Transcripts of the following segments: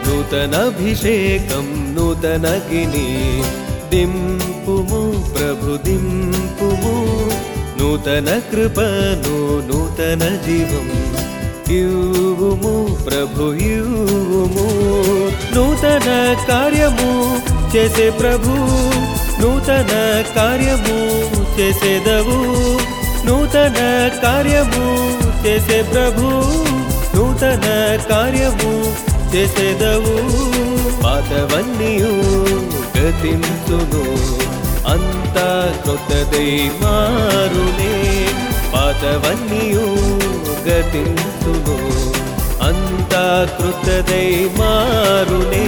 నూతనభిషేకం నూతనగిని దింపుము ప్రభు దింపుము నూతన కృపను నూతన జీవం ఇవ్వుము ప్రభు ఇవ్వుము నూతన కార్యము చేసే ప్రభు నూతన కార్యము చేసేదవు నూతన కార్యము చేసే ప్రభు నూతన కార్యము చేసేదవు పాతవన్నీయు గతింతును అంతా కొత్తదై మారునే పాతవన్నీయు గతింతును అంతా కృతదై మారునే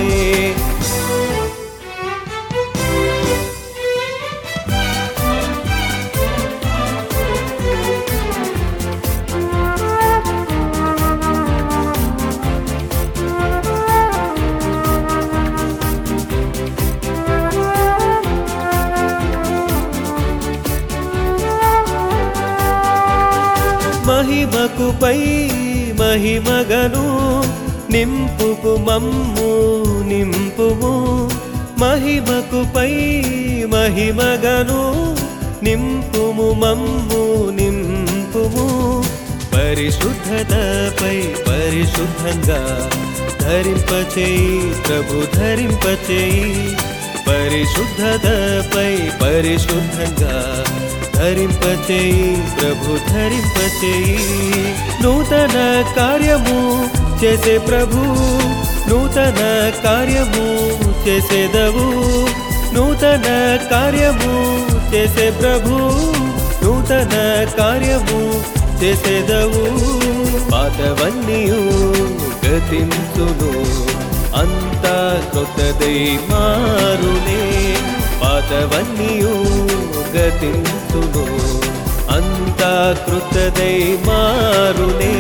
మహిమకు పై మహిమగను నింపుకు మమ్ము నింపుము మహిమకు పై మహిమగను నింపుము మమ్ము నింపుము పరిశుద్ధతపై పరిశుద్ధంగా ధరింపచేయి ప్రభు ధరింపచేయి పరిశుద్ధతపై పరిశుద్ధంగా ధరింపచేయి ప్రభు ధరింపచేయి నూతన కార్యము చేసే ప్రభు నూతన కార్యము చేసేదవు నూతన కార్యము చేసే ప్రభు నూతన కార్యము చేసేదవు పాతవన్నీయు గతించును అంతా కొత్తదై మారునే పాతవన్నీయు గతించును అంతా కృతదై మారునే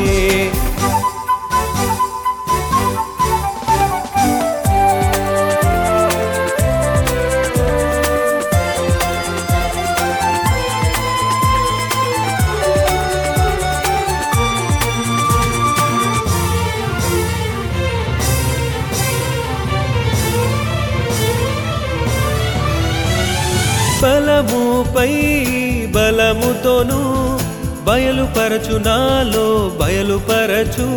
బలముపై బలముతోను బయలుపరచు నాలో బయలుపరచు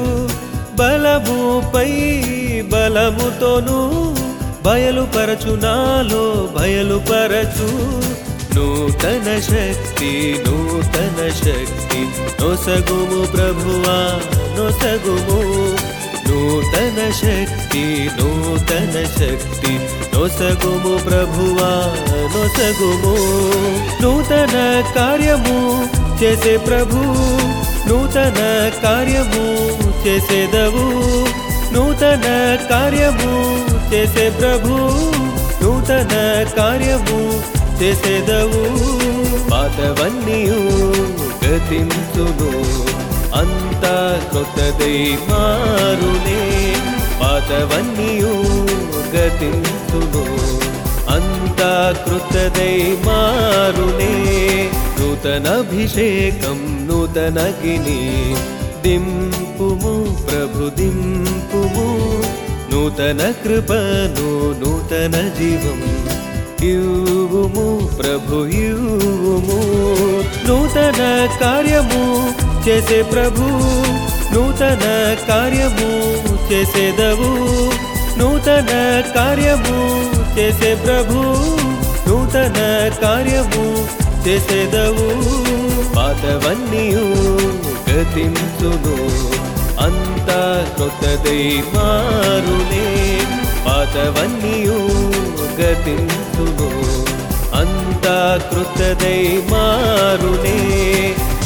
బలముపై బలముతోను బయలుపరచు నాలో బయలుపరచు నూతన శక్తి నూతన శక్తి నొసగుము ప్రభువా నొసగుము నూతన శక్తి నూతన శక్తి నొసగుము ప్రభువా నొసగుము నూతన కార్యము చేసే ప్రభు నూతన కార్యము చేసేదవు నూతన కార్యము చేసే ప్రభు నూతన కార్యము చేసేదవు పాతవన్నీయు గతించును అంతా కొత్తదై మారునే పాతవన్నీయు గతించును అంతా కృతదై మారునే నూతనభిషేకం నూతనగిని దింపుము ప్రభు దింపుము నూతన కృపను నూతన జీవం ఇవ్వుము ప్రభు ఇవ్వుము నూతన కార్యము చేసే ప్రభు నూతన కార్యము చేసేదవు నూతన కార్యము చేసే ప్రభు నూతన కార్యము చేసేదవు పాతవన్నీయు గతించును అంతా కొత్తదై మారునే పాతవన్నీయు గతించును అంతా కృతదై మారునే